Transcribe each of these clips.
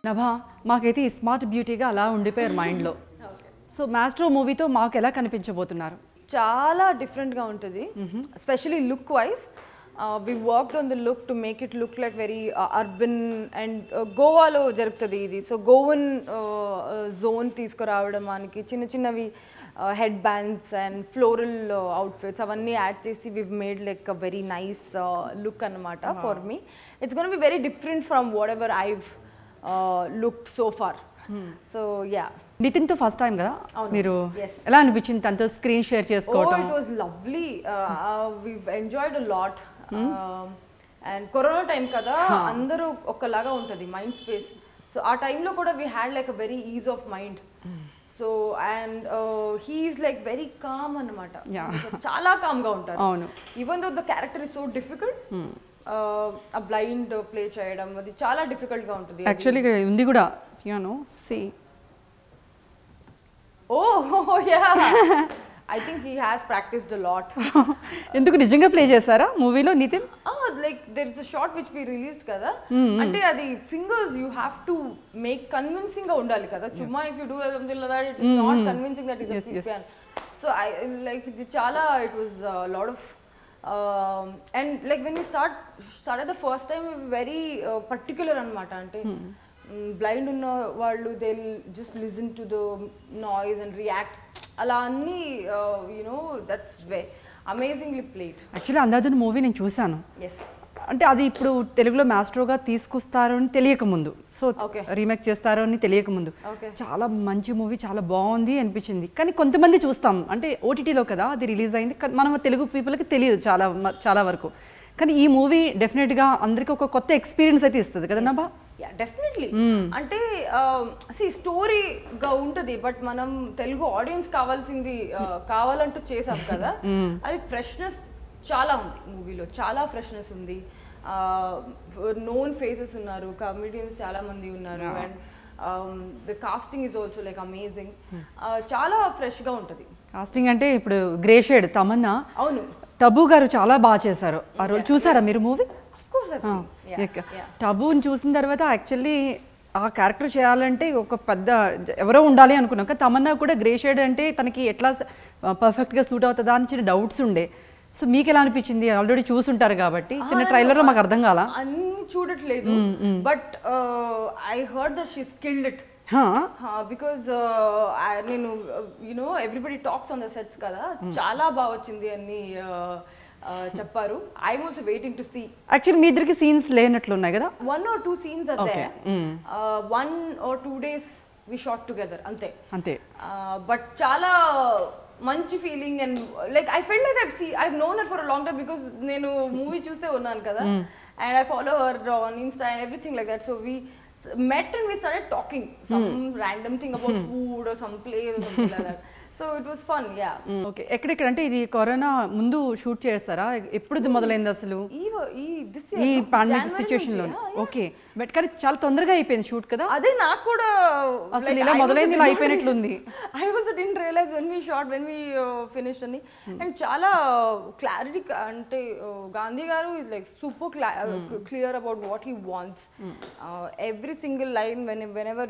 నభా మాకైతే ఈ స్మార్ట్ బ్యూటీగా అలా ఉండిపోయారు మైండ్లో సో మాస్ట్రో మూవీతో మాకు ఎలా కనిపించబోతున్నారు చాలా డిఫరెంట్గా ఉంటుంది especially look wise we worked on the look to make it look like very urban and గోవాలో జరుగుతుంది ఇది సో గోవన్ జోన్ తీసుకురావడం మనకి చిన్న చిన్నవి headbands and floral outfits అవన్నీ యాడ్ చేసి we've made like a very nice look అనమాట for me it's gonna be very different from whatever I've look so far so yeah నితిన్తో first time కదా అవును. మీరు Yes. ఎలా అనిపించింది తనతో స్క్రీన్ షేర్ Oh, చేసుకోవటం it was lovely. Uh, uh, we've enjoyed a lot. Um, and corona time కదా అందరూ ఒకలాగా ఉంటుంది మైండ్ స్పేస్ సో ఆ టైంలో కూడా we had like a very ease of mind so and he's like very calm అనమాట Yeah. చాలా calm గా ఉంటారు అవును. Even though the character is so difficult uh blind play చేయడం అది చాలా డిఫికల్ట్ గా ఉంటుంది యాక్చువల్లీ ఉంది కూడా you know see oh yeah I think he has practised a lot ఎందుకు నిజంగా ప్లే చేశారా మూవీలో Nithiin like there is a shot which we release కదా అంటే అది fingers you have to make convincing గా ఉండాలి కదా చుమ్మా if you do something like that it is not convincing that Yes, yes. Is so I like ఇది చాలా it was lot of and like when you start start the first time very particular అనమాట అంటే blind ఉన్న వాళ్ళు they just listen to the noise and react అలా అన్ని you know that's way amazingly played actually Andhadhun movie నేను చూశాను yes అంటే అది ఇప్పుడు తెలుగులో మాస్ట్రోగా తీసుకొస్తారు అని తెలియక ముందు సో Okay. రీమేక్ చేస్తారు అని తెలియక ముందు Okay. చాలా మంచి మూవీ చాలా బాగుంది అనిపించింది కానీ కొంతమంది చూస్తాం అంటే ఓటీటీలో కదా అది రిలీజ్ అయింది కానీ మనం తెలుగు పీపుల్కి తెలియదు చాలా మ- చాలా వరకు కానీ ఈ మూవీ డెఫినెట్గా అందరికీ ఒక కొత్త ఎక్స్పీరియన్స్ అయితే ఇస్తుంది కదా నాబా యా డెఫినెట్లీ అంటే సి స్టోరీగా ఉంటుంది బట్ మనం తెలుగు ఆడియన్స్ కావాల్సింది uh, కావాలంటూ చేసాం కదా అది ఫ్రెష్నెస్ చాలా ఉంది మూవీలో చాలా ఫ్రెష్నెస్ ఉంది నోన్ ఫేసెస్ ఉన్నారు కమెడియన్స్ చాలా మంది ఉన్నారు and the casting is also like amazing చాలా fresh గా ఉంటుంది కాస్టింగ్ అంటే ఇప్పుడు గ్రే షేడ్ తమన్నా అవును టబు గారు చాలా బాగా చేశారు ఆ రోజు చూసారా మీరు మూవీ అఫ్ కోర్స్ టబుని చూసిన తర్వాత యాక్చువల్లీ ఆ క్యారెక్టర్ చేయాలంటే ఒక పెద్ద ఎవరో ఉండాలి అనుకున్నాం కానీ తమన్నా కూడా గ్రే షేడ్ అంటే తనకి ఎట్లా పర్ఫెక్ట్గా సూట్ అవుతుందా అని చిన్న డౌట్స్ ఉండే సో మీకు ఎలా అనిపించింది ఆల్రెడీ చూసుంటారు కాబట్టి చిన్న ట్రైలర్లో మాకు అర్థం కాల అన్ని చూడట్లేదు but I heard that she skilled it హా, బికాజ్ నేను you know everybody talks on the sets కదా చాలా బాగా వచ్చింది అని uh, uh, చెప్పారు I also waiting to see actually మీ ఇద్దరికి సీన్స్ లేనట్లు ఉన్నాయి కదా వన్ ఆర్ టూ సీన్స్ అదే Okay. One or two days we shot together అంతే అంతే బట్ చాలా మంచి feeling and like I fell like I see I known her for long time because నేను మూవీ చూస్తే ఉన్నాను కదా and I follow her on Insta and everything like that so we met and we started talking some random thing about food or some place or something like that so it was fun yeah okay ఎక్కడెక్కడ అంటే ఇది corona ముందు shoot చేస్తారా ఎప్పుడు ఇది మొదలైంది అసలు ఈ ఈ this ఈ year, పాండమిక్ January సిచ్యువేషన్ లో నుంచి, yeah, yeah. ఓకే బట్ కానీ చాలా తొందరగా అయిపోయింది షూట్ కదా అదే నాకు కూడా అసలు ఇలా మొదలైంది ఇలా అయిపోయినట్లుంది. I also didn't realise when we shot when we finish అని అండ్ చాలా క్లారిటీ అంటే uh, గాంధీ గారు is like super clear about what he wants every single line when whenever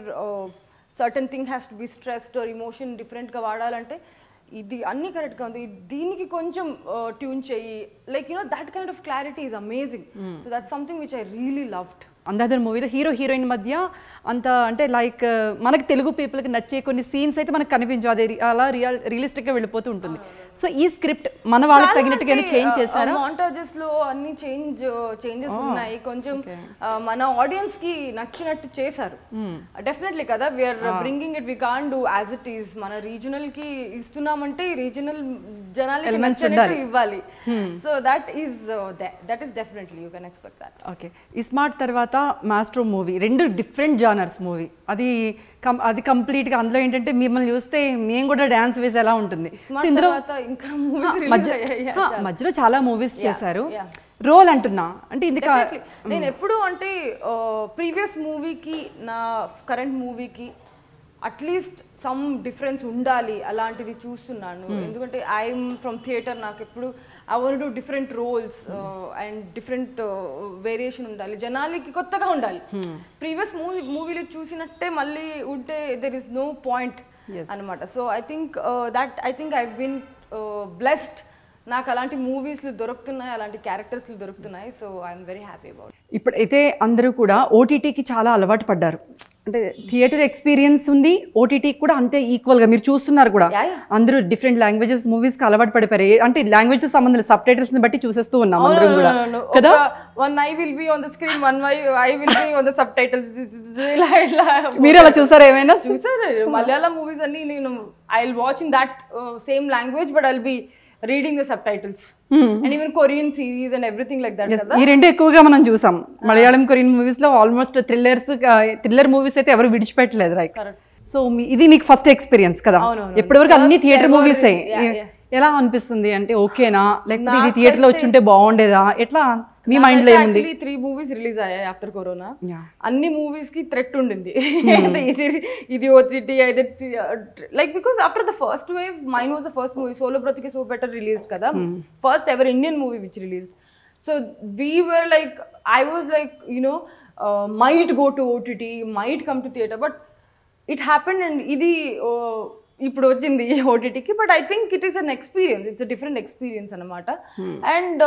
certain thing has to be stressed or emotion డిఫరెంట్గా వాడాలంటే ఇది అన్ని కరెక్ట్గా ఉంది దీనికి కొంచెం ట్యూన్ చెయ్యి like you know that kind of clarity is amazing so that something which I really loved Andhadhun మూవీలో హీరో హీరోయిన్ మధ్య అంత అంటే లైక్ మనకి తెలుగు పీపుల్కి నచ్చే కొన్ని సీన్స్ అయితే మనకు కనిపించవు అది రి- అలా రియల్ రియలిస్టిక్గా వెళ్ళిపోతూ ఉంటుంది సో ఈ స్క్రిప్ట్ మన వాళ్ళకి తగినట్టుగా చేంజ్ చేశారా మాంటాజెస్ లో అన్ని చేంజ్ చేంజెస్ ఉన్నాయి కొంచెం ఆ, మన ఆడియన్స్ కి నచ్చినట్టు చేశారు డెఫినెట్లీ కదా we're bringing it we can do as it is మన రీజనల్ కి ఇస్తున్నామంటే రీజనల్ జనాలకి Elements నచ్చినట్టు ఉండాలి. ఇవ్వాలి so that is that is definitely you can expect that okay smart తర్వాత మాస్ట్రో మూవీ రెండు డిఫరెంట్ జానర్స్ మూవీ అది కం అది కంప్లీట్గా అందులో ఏంటంటే మిమ్మల్ని చూస్తే మేము కూడా డ్యాన్స్ వేసేలా ఉంటుంది సో ఇందులో తర్వాత ఇంకా మూవీస్ మధ్య ఆ, మధ్యలో చాలా మూవీస్ చేశారు రోల్ అంటున్నా అంటే ఇది కా- Definitely. నేను ఎప్పుడు అంటే ప్రీవియస్ మూవీకి నా కరెంట్ మూవీకి అట్లీస్ట్ సమ్ డిఫరెన్స్ ఉండాలి అలాంటిది చూస్తున్నాను ఎందుకంటే ఐఎమ్ ఫ్రమ్ థియేటర్ నాకు ఎప్పుడు I want do different roles and different variation ఉండాలి జనాలకి కొత్తగా ఉండాలి ప్రీవియస్ మూవీ మూవీలో చూసినట్టే మళ్ళీ ఉంటే దెర్ ఇస్ నో పాయింట్ అనమాట so I think that I think I been blessed నాకు అలాంటి మూవీస్లు దొరుకుతున్నాయి అలాంటి క్యారెక్టర్స్లు దొరుకుతున్నాయి so I'm very happy about ఇప్పుడైతే అందరూ కూడా ఓటీటీకి చాలా అలవాటు పడ్డారు అంటే థియేటర్ ఎక్స్పీరియన్స్ ఉంది ఓటీటీకి కూడా అంతే ఈక్వల్గా మీరు చూస్తున్నారు కూడా Yeah, yeah. అందరూ డిఫరెంట్ లాంగ్వేజెస్ మూవీస్కి అలవాటు పడిపోయారు ఏ- అంటే లాంగ్వేజ్ సంబంధం లేదు సబ్ టైటిల్స్ని బట్టి చూసేస్తూ ఉన్నాం అందరం కూడా కదా one I will be on the screen one I I will be on the subtitles ఇలా ఇట్లా మీరు అలా చూసారా ఏమైనా చూసారు మలయాళం మూవీస్ అన్ని నేను I will watch in that same language but I'll be reading the subtitles and even Korean series and everything like that కదా ఈ రెండు ఎక్కువగా మనం చూసాం మలయాళం కొరియన్ మూవీస్ లో ఆల్మోస్ట్ థ్రిల్లర్స్ థ్రిల్లర్ మూవీస్ అయితే ఎవరు విడిచిపెట్టలేదు రైట్ Correct. సో ఇది మీకు ఫస్ట్ ఎక్స్పీరియన్స్ కదా అవునవును. ఎప్పటివరకు అన్ని First theatre ever, movies yeah, yeah. ఎలా అనిపిస్తుంది అంటే ఓకేనా లేకపోతే ఇది థియేటర్ లో వచ్చి ఉంటే బాగుండేదా ఎట్లా మీ మైండ్ లో ఏముంది యాక్చువల్లీ త్రీ మూవీస్ రిలీజ్ అయ్యాయి ఆఫ్టర్ కరోనా Yeah. అన్ని మూవీస్ కి థ్రెట్ ఉండింది అంటే ఇది ఇది ఓటీటీ అయితే like because after the first wave mine was the first movie solo బ్రతికే సో బెటర్ రిలీజ్ కదా first ever Indian movie which release so we were like I was like you know might go to OTT might come to theatre but it happened and ఇది oh, ఇప్పుడు వచ్చింది ఓటీటీకి but I think it is an experience it's different experience అనమాట and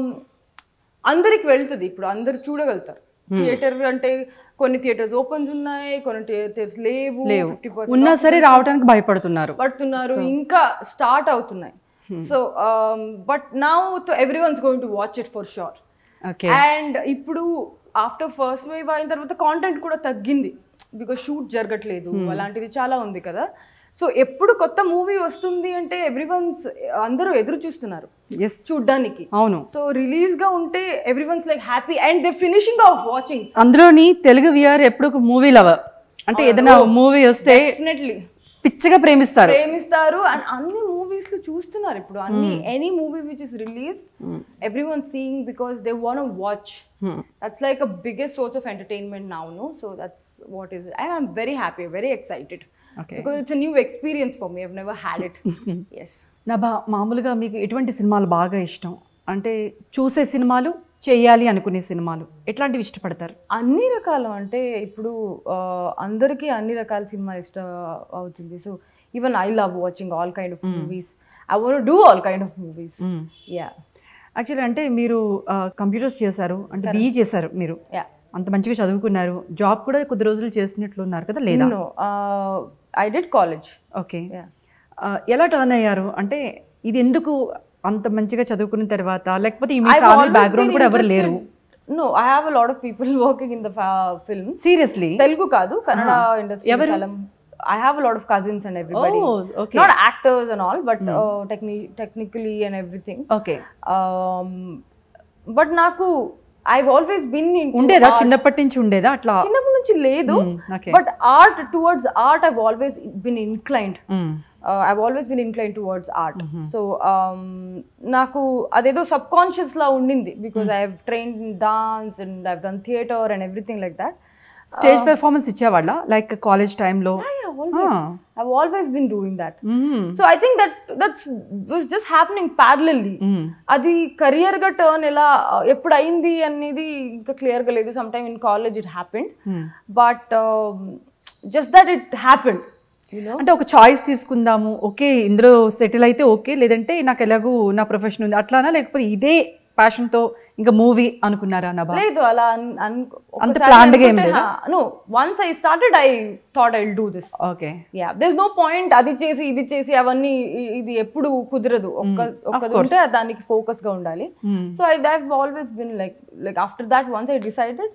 అందరికి వెళ్తుంది ఇప్పుడు అందరు చూడగలుగుతారు theatre అంటే కొన్ని థియేటర్స్ ఓపెన్స్ ఉన్నాయి కొన్ని థియేటర్స్ లేవు ఫిఫ్టీ ఉన్నా సరే రావడానికి భయపడుతున్నారు పడుతున్నారు ఇంకా స్టార్ట్ అవుతున్నాయి so but now to everyone's going to watch it for sure okay and ఇప్పుడు ఆఫ్టర్ ఫస్ట్ వేవ్ అయిన తర్వాత కాంటెంట్ కూడా తగ్గింది బికాస్ షూట్ జరగట్లేదు అలాంటిది చాలా ఉంది కదా సో ఎప్పుడు కొత్త మూవీ వస్తుంది అంటే ఎవ్రీ వన్స్ అందరూ ఎదురు చూస్తున్నారు ఎస్ చూడ్డానికి అవును సో రిలీజ్ గా ఉంటే everyone's like happy and they finishing off watching అందులోని తెలుగు విఆర్ ఎప్పుడు మూవీ లవర్ అంటే ఏదైనా మూవీ వస్తే డెఫినెట్లీ పిచ్చగా ప్రేమిస్తారు ప్రేమిస్తారు అండ్ అన్ని మూవీస్ లో చూస్తున్నారు ఇప్పుడు అన్ని any movie which is released everyone seeing because they want watch that's like a biggest source of entertainment now no so that's what is and I'm very happy very excited Okay. Because it's new experience for me have never had it yes నా బా మామూలుగా మీకు ఎటువంటి సినిమాలు బాగా ఇష్టం అంటే చూసే సినిమాలు చేయాలి అనుకునే సినిమాలు ఎట్లాంటివి ఇష్టపడతారు అన్ని రకాలు అంటే ఇప్పుడు ఆ, అందరికీ అన్ని రకాల సినిమా ఇష్టం అవుతుంది so even I love watching all kind of movies I want do all kind of movies yeah actually అంటే మీరు కంప్యూటర్స్ చేశారు అంటే బీఈ చేశారు మీరు యా అంత మంచిగా చదువుకున్నారు జాబ్ కూడా కొద్ది రోజులు చేసినట్లు ఉన్నారు కదా లేదా no I did college okay Yeah. ఎలా టర్న్ అయ్యారు అంటే ఇది ఎందుకు అంత మంచిగా చదువుకున్న తర్వాత లేకపోతే ఈ మీ I've family always background been కూడా ఎవరు లేరు interested- No, I have a lot of people working in the fa- films. Seriously Telugu కాదు Kannada industry I have a lot of cousins and everybody. Oh, okay. Not actors and all, but uh, techni- technically and everything. Okay Um, but నాకు I've always been in ఉండేదా చిన్నప్పటి నుంచి ఉండేదా అట్లా చిన్నప్పటి నుంచి లేదు okay. But art towards art I've always been inclined hmm. I've always been incline towards art so నాకు అదేదో సబ్ కాన్షియస్ లా ఉండింది because I train dance and I've done theatre and everything like that stage performance ఇచ్చేవాళ్ళ like college టైంలో I've always been doing that. So I think that that's was just happening parallelly. అది career గా turn ఎలా ఎప్పుడు అయింది అనేది ఇంకా clear గా లేదు some time in college it happened but just that it happened you know అంటే ఒక చాయిస్ తీసుకుందాము ఓకే ఇందులో సెటిల్ అయితే ఓకే లేదంటే నాకు ఎలాగూ నా ప్రొఫెషన్ ఉంది అట్లానా లేకపోతే ఇదే passion తో ఇంకా మూవీ అనుకున్నారా నా బా లేదు అలా అంత planned గా ఏం లేదా? No once I started I thought I do this okay yeah there no point అది చేసి ఇది చేసి అవన్నీ ఇ- ఇది ఎప్పుడు కుదరదు ఒక్క ఒక్కది ఉంటే దానికి ఫోకస్ గా ఉండాలి so I that always been like like after that once I decided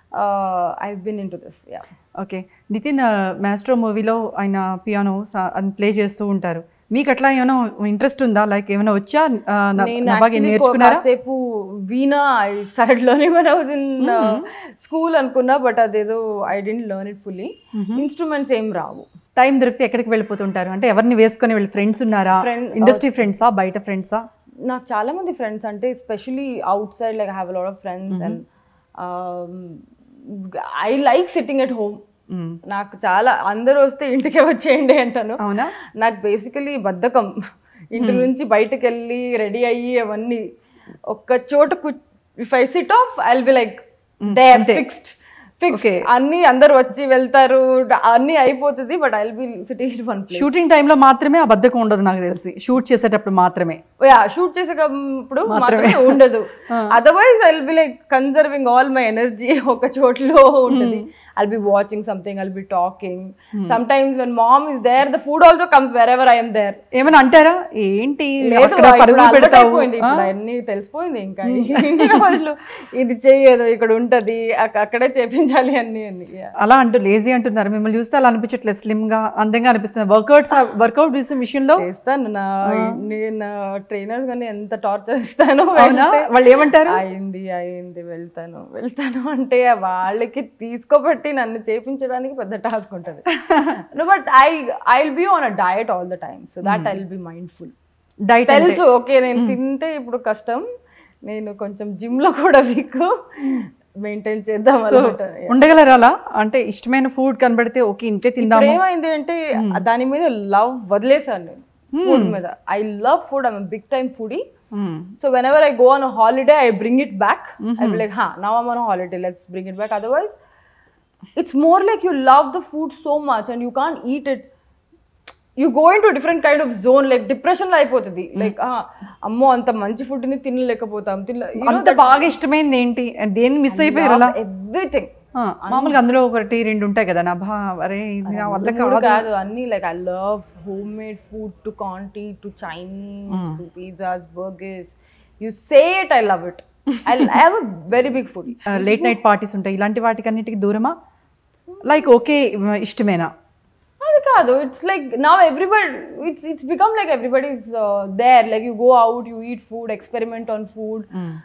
I been into this yeah okay Nithiin Maestro మూవీలో ఆయన పియానో అని ప్లే చేస్తూ ఉంటారు మీకు అట్లా ఏమైనా ఇంట్రెస్ట్ ఉందా లైక్ ఏమైనా వచ్చా ఆ, నా- నేను నా బాగా actually నేర్చుకున్నారా కాసేపు veena I start learning one was in school అనుకున్నా బట్ అదేదో I didn't learn it fully instruments ఏం రావు టైం దొరికితే ఎక్కడికి వెళ్ళిపోతుంటారు అంటే ఎవరిని వేసుకొని వెళ్ళి ఫ్రెండ్స్ ఉన్నారా Friend- ఇండస్ట్రీ ఫ్రెండ్సా బయట ఫ్రెండ్సా నాకు చాలా మంది ఫ్రెండ్స్ అంటే especially outside like have lot of friends and I like sitting at home నాకు చాలా అందరూ వస్తే ఇంటికే వచ్చేయండి అంటాను అవునా నాకు బేసికలీ బద్ధకం ఇంటి నుంచి బయటకు వెళ్ళి రెడీ అయ్యి అవన్నీ ఒక్క చోట if I sit off I be like they fixed fix అన్ని అందరు వచ్చి వెళ్తారు అన్ని అయిపోతుంది but I be sitting one place shooting టైంలో మాత్రమే ఆ బద్ధకం ఉండదు నాకు తెలిసి షూట్ చేసేటప్పుడు మాత్రమే యా షూట్ చేసేటప్పుడు మాత్రమే ఉండదు otherwise I be like conserving all my energy ఒక చోట్లో ఉంటుంది I'll be watching something I'll be talking sometimes when mom is there the food also comes wherever I'm there ఏమైనా అంటారా ఏంటి లేదు అక్కడ ఇప్పుడు పరుగులు అలవాటు పెడతావు అయిపోయింది. ఇప్పుడు అన్ని తెలిసిపోయింది ఇంకా ఇన్ని రోజులు ఇది చేయదు ఇక్కడ ఉంటది అక్క- అక్కడే చేపించాలి అన్ని అన్ని Yeah. అలా అంటూ లేజీ అంటున్నారు మిమ్మల్ని చూస్తే అలా అనిపించట్లేదు స్లిమ్ గా అందంగా అనిపిస్తుంది వర్కౌట్స్ వర్కౌట్ విషయంలో చేస్తాను నా నేను ట్రైనర్స్ కానీ ఎంత టార్చర్ ఇస్తాను అవునా వాళ్ళు ఏమంటారు అయింది అయింది వెళ్తాను వెళ్తాను అంటే వాళ్ళకి తీసుకోబట్టి నన్ను చేపించడానికి పెద్ద టాస్క్ ఉంటుంది but I I will be on a diet all the time so that I will be mindful diet తెలుసు ఓకే నేను తింటే ఇప్పుడు కష్టం నేను కొంచెం జిమ్ లో కూడా వీక్ మెయింటైన్ చేద్దాం అనమాట ఉండగలరా అలా అంటే ఇష్టమైన ఫుడ్ కనబడితే ఓకే ఇంతే తిందాం ఇప్పుడు ఏమైంది అంటే దాని మీద లవ్ వదిలేసాను నేను ఫుడ్ మీద I love food I'm big time foodie hmm. So whenever I go on a holiday, I bring it back. I'll be like, huh, now I'm on a holiday, let's bring it back. Otherwise, it's more like you love the food so much and you can't eat it. You go into a different kind of zone, like depression లో అయిపోతుంది like అమ్మో అంత మంచి food ని తినలేకపోతాం అంత బాగా ఇష్టమైంది ఏంటి దేన్ని మిస్ అయిపోయారు అలా ఎవ్రీథింగ్ ఆ, మామూలుగా అందులో ఒకటి రెండు ఉంటాయి కదా నా భా అరే ఇది నా వల్ల మూడు కాదు అన్ని like I love homemade food to canteen to Chinese to pizzas burgers you say it I love it I have a very big food late night parties ఉంటాయి ఇలాంటి వాటికి అన్నిటికి దూరమా లైక్ ఓకే ఇష్టమేనా అది కాదు it's like now everybody it's it's become like everybody is there like you go out you eat food experiment on food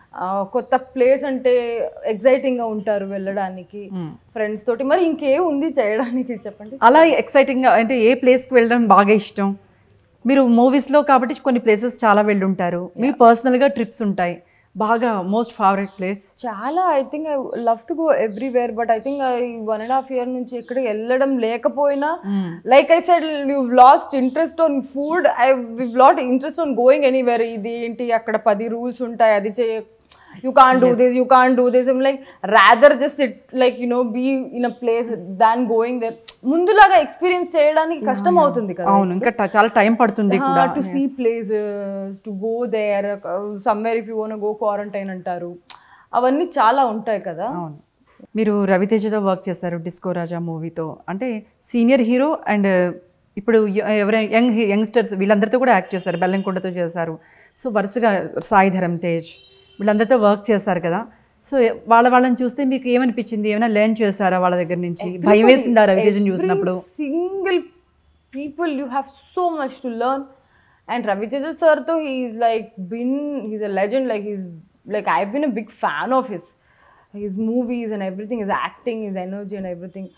కొత్త place అంటే ఎక్సైటింగ్ గా ఉంటారు వెళ్ళడానికి ఫ్రెండ్స్ తోటి మరి ఇంకేం ఉంది చేయడానికి చెప్పండి అలా ఎక్సైటింగ్ గా అంటే ఏ place కి వెళ్ళడం బాగా ఇష్టం మీరు movies లో కాబట్టి కొన్ని ప్లేసెస్ చాలా వెళ్ళుంటారు మీ personal గా ట్రిప్స్ ఉంటాయి బాగా మోస్ట్ ఫేవరెట్ ప్లేస్ చాలా I think I love to go everywhere but I think I one and half year నుంచి ఎక్కడికి వెళ్ళడం లేకపోయినా like I said you lost interest on food I వివ్ lot interest on going anywhere ఇది ఏంటి అక్కడ పది రూల్స్ ఉంటాయి అది చేయ you can do this you can do this like rather just it like you know be in a place than going there ముందులాగా experience చేయడానికి కష్టం అవుతుంది కదా అవును ఇంకా ట- చాలా టైం పడుతుంది కూడా to see places to go there somewhere if you want go quarantine అంటారు అవన్నీ చాలా ఉంటాయి కదా అవును మీరు రవితేజతో వర్క్ చేశారు డిస్కో రాజా మూవీతో అంటే సీనియర్ హీరో అండ్ ఇప్పుడు య- ఎవరైనా యంగ్ యంగ్స్టర్స్ వీళ్ళందరితో కూడా యాక్ట్ చేశారు బెల్లంకొండతో చేశారు సో వరుసగా సాయి ధరమ్ తేజ్ వీళ్ళందరితో వర్క్ చేశారు కదా సో వాళ్ళ వాళ్ళని చూస్తే మీకు ఏమనిపించింది ఏమైనా లెర్న్ చేశారా వాళ్ళ దగ్గర నుంచి భయం వేసిందా రవితేజని చూసినప్పుడు single people you have so much to learn and Ravi Teja sir తో he's like been he's a legend like he's like I been a big fan of his his movies and everything his acting his energy and everything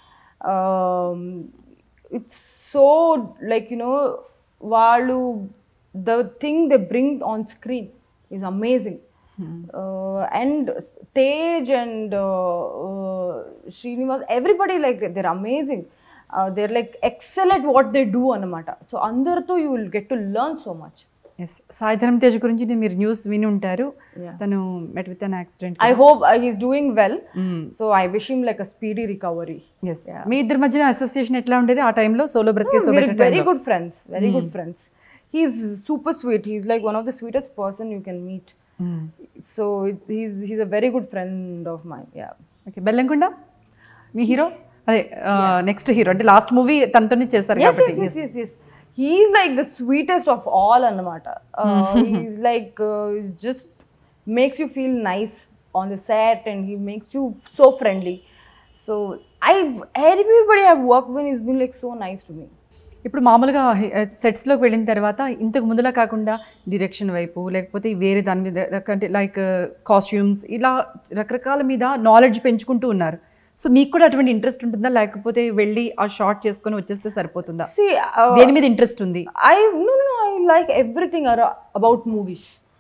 it's so like you know వాళ్ళు the thing they bring on screen is amazing and Tej and Srinivas everybody like they're amazing they're like excellent what they do అనమాట so అందరితో you will get to learn so much yes Sai Dharam Tej గురించి మీరు news విని ఉంటారు తను met with an accident I hope he's doing well so I wish him like a speedy recovery yes మీ ఇద్దరి మధ్యన అసోసియేషన్ ఎట్లా ఉండేది ఆ టైంలో సోలో బ్రతికే so very good friends very good friends he's super sweet he's like one of the sweetest person you can meet so he's he's a very good friend of my yeah okay Bellamkonda మీ hero అదే next hero అంటే last movie తనతోనే చేశారు yes, కాబట్టి yes, yes, yes, yes. He's like the sweetest of all, Annamata. Uh, he's like uh, just makes you feel nice on the set, and he makes you so friendly. So I, everybody I've worked with has been like so nice to me. ఇప్పుడు మామూలుగా సెట్స్లోకి వెళ్ళిన తర్వాత ఇంతకు ముందులా కాకుండా direction వైపు లేకపోతే వేరే దాని మీద అంటే లైక్ కాస్ట్యూమ్స్ ఇలా రకరకాల మీద నాలెడ్జ్ పెంచుకుంటూ ఉన్నారు సో మీకు కూడా అటువంటి ఇంట్రెస్ట్ ఉంటుందా లేకపోతే వెళ్ళి ఆ షార్ట్ చేసుకొని వచ్చేస్తే సరిపోతుందా See, uh, దేని మీద ఇంట్రెస్ట్ ఉంది I no no no I like everything ar- about movies.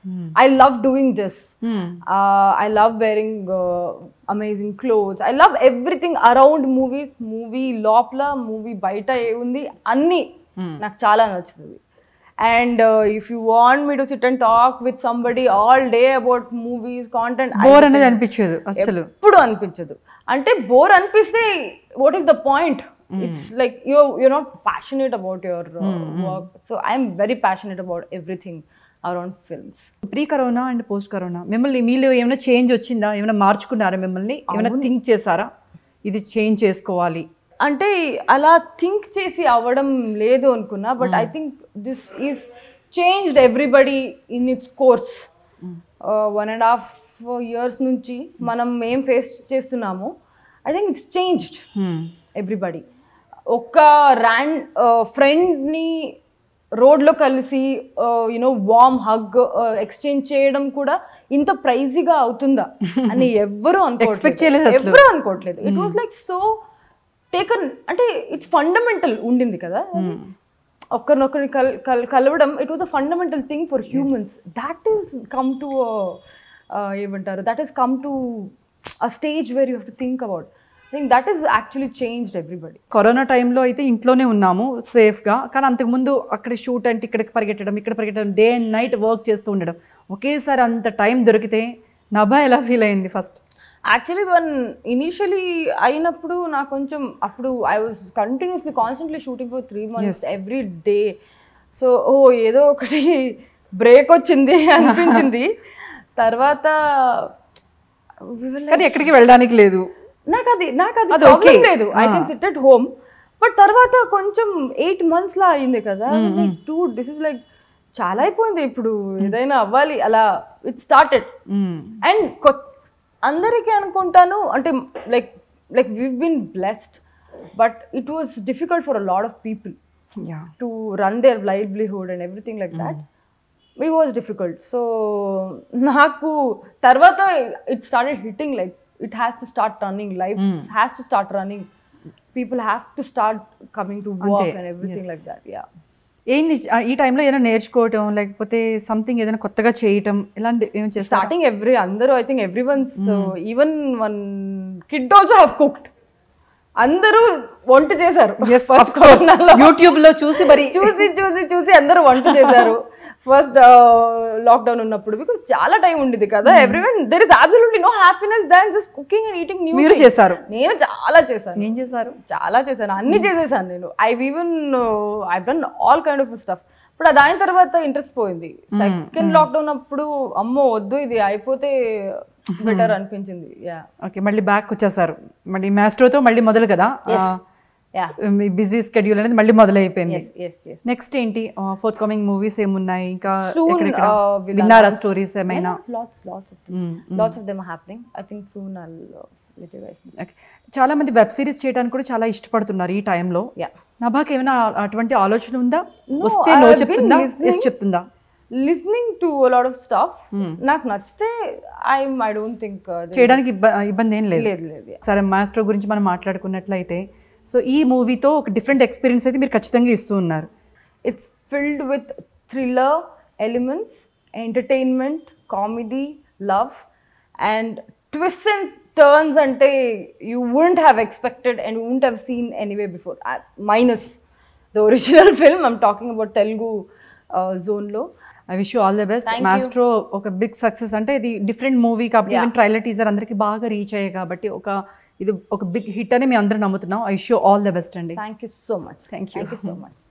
I love doing this I love wearing amazing clothes I love everything around movies movie లోపల మూవీ బయట ఏముంది అన్నీ నాకు చాలా నచ్చుతుంది and if you want me to sit and talk with somebody all day about movies content bore అనేది అనిపించదు అసలు ఎప్పుడు అనిపించదు అంటే బోర్ అనిపిస్తే what is the point it's like you you not passionate about your work so I'm very passionate about everything around films pre corona and post corona మిమ్మల్ని మీలో ఏమైనా చేంజ్ వచ్చిందా ఏమైనా మార్చుకున్నారా మిమ్మల్ని ఏమైనా థింక్ చేశారా ఇది చేంజ్ చేసుకోవాలి అంటే అలా థింక్ చేసి అవ్వడం లేదు అనుకున్నా but I think this is changed everybody in its course one and half years నుంచి మనం ఏం ఫేస్ చేస్తున్నామో I think it's changed everybody ఒక్క ర్యాండ్ ఫ్రెండ్ని రోడ్లో కలిసి యునో వామ్ హగ్ ఎక్స్చేంజ్ చేయడం కూడా ఇంత ప్రైజీగా అవుతుందా అని ఎవ్వరూ Expect చేయలేదు అనుకోవట్లేదు అసలు. ఎవ్వరూ అనుకోవట్లేదు it was like so taken అంటే ఇట్స్ ఫండమెంటల్ ఉండింది కదా ఒకరినొకరిని కల్ కల్ కలవడం it was a fundamental thing for humans that is come to ఏమంటారు that is come to a stage where you have to think about I think that is actually changed everybody corona టైంలో అయితే ఇంట్లోనే ఉన్నాము సేఫ్గా కానీ అంతకుముందు అక్కడ shoot అంటే ఇక్కడికి పరిగెట్టడం ఇక్కడ పరిగెట్టడం డే అండ్ నైట్ వర్క్ చేస్తూ ఉండడం ఒకేసారి అంత టైం దొరికితే నభా ఎలా ఫీల్ అయింది ఫస్ట్ యాక్చువల్లీ వన్ ఇనీషియలీ అయినప్పుడు నాకు కొంచెం అప్పుడు I was continuously constantly shooting for three months every day so ఓ ఏదో ఒకటి బ్రేక్ వచ్చింది అనిపించింది తర్వాత we were like, కానీ ఎక్కడికి వెళ్ళడానికి లేదు నాకు అది నాకు అది అది ప్రాబ్లం okay. లేదు I can sit at home but తర్వాత కొంచెం ఎయిట్ మంత్స్ లా అయింది కదా టూ దిస్ ఇస్ లైక్ చాలా అయిపోయింది ఇప్పుడు ఏదైనా అవ్వాలి అలా ఇట్ స్టార్టెడ్ మ్మ్. అండ్ అందరికీ అనుకుంటాను అంటే like like we been blessed but it was difficult for a lot of people yeah to run their livelihood and everything like that we was difficult so నాకు తర్వాత it started hitting like it has to start running life has to start running people have to start coming to work అంతే. And everything like that yeah ఏం నిజ- ఆ, ఈ టైంలో ఏదైనా నేర్చుకోవటం లేకపోతే సంథింగ్ ఏదైనా కొత్తగా చేయటం ఇలాంటి ఏం చేస్తారు స్టార్టింగ్ ఎవ్రీ అందరూ I think every one's even one kid also have cooked అందరూ వంట చేశారు ఫస్ట్ కరోనాలో యూట్యూబ్ లో చూసి మరి చూసి చూసి చూసి అందరూ వంట చేశారు ఫస్ట్ లాక్డౌన్ ఉన్నప్పుడు బికాస్ చాలా టైం ఉండేది కదా everyone there is absolutely no happiness than just cooking and eating new మీరు చేశారు నేను చాలా చేశాను ఏం చేశారు చాలా చేశాను అన్ని చేసేసాను నేను I even I done all kind of stuff ఇప్పుడు అది అయిన తర్వాత ఇంట్రెస్ట్ పోయింది సెకండ్ లాక్డౌన్ అప్పుడు అమ్మో వద్దు ఇది అయిపోతే బెటర్ అనిపించింది యా ఓకే మళ్ళీ బ్యాక్ వచ్చేసారు మళ్ళీ మాస్ట్రోతో మళ్ళీ మొదలు కదా యా మీ బిజీ స్కెడ్యూల్ అనేది మళ్ళీ మొదలైపోయింది ఎస్ ఎస్ ఎస్ నెక్స్ట్ ఏంటి ఫోర్త్ కమింగ్ మూవీస్ ఏమున్నాయి ఇంకా Soon, ఎక్కడెక్కడ uh, we'll విన్నారా announce- స్టోరీస్ ఏమైనా lots lots of them lots of them are happening i think soon i'll uh, let you guys know Okay. చాలా మంది web series చేయడానికి కూడా చాలా ఇష్టపడుతున్నారు ఈ టైంలో yeah నభాకి ఏమైనా అటువంటి ఆలోచన ఉందా No, వస్తే I నో have been చెప్తుందా listening. ఎస్ చెప్తుందా listening to a lot of stuff నాకు నచ్చితే i i don't think uh, there- చేయడానికి ఇబ్బ- ఇబ్బంది ఏం లేదు లేదు లేదు yeah. సరే మాస్ట్రో గురించి మనం మాట్లాడుకున్నట్లయితే సో ఈ మూవీతో ఒక డిఫరెంట్ ఎక్స్పీరియన్స్ అయితే మీరు ఖచ్చితంగా ఇస్తూ ఉన్నారు it's filled with thriller elements entertainment comedy love and twists and turns ante you wouldn't have expected and wouldn't have seen anywhere before uh, minus the original film i'm talking about telugu uh, zone lo I wish you all the best Maestro ఒక big success అంటే ఇది different movie కాబట్టి even trailer teaser అందరికి బాగా reach అయ్యాయి కాబట్టి ఒక ఇది ఒక బిగ్ హిట్ అని మేము అందరం నమ్ముతున్నాం I wish you all the best అండి thank you so much Thank you. thank you so much